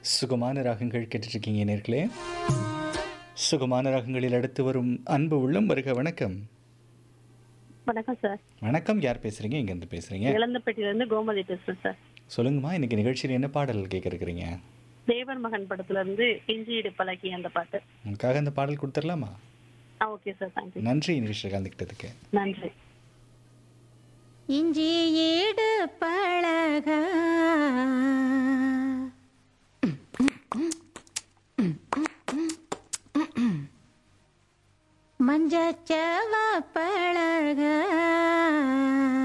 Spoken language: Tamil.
சுகமான ராகங்கள் கேட்டுட்ருக்கீங்க நேர்களே சுகமான ராகங்களில் அடுத்து வரும் அன்பு உள்ளம் வருக வணக்கம் வணக்கம் சார் வணக்கம் யார் பேசுறீங்க எங்கேருந்து பேசுறீங்க இளந்தப்பட்டியில இருந்து கோமதி பேசுறேன் சார் சொல்லுங்கம்மா இன்னைக்கு நிகழ்ச்சியில் என்ன பாடல் கேட்க இருக்கிறீங்க தேவர் மகன் படத்துல இருந்து இஞ்சியிடு பழகி அந்த பாட்டு உங்களுக்காக அந்த பாடல் கொடுத்துடலாமா ஆ ஓகே சார் தேங்க்யூ நன்றி நிகழ்ச்சியில் கலந்துக்கிட்டதுக்கு நன்றி இஞ்சி ஈடு பழக மஞ்சச்சவ பழக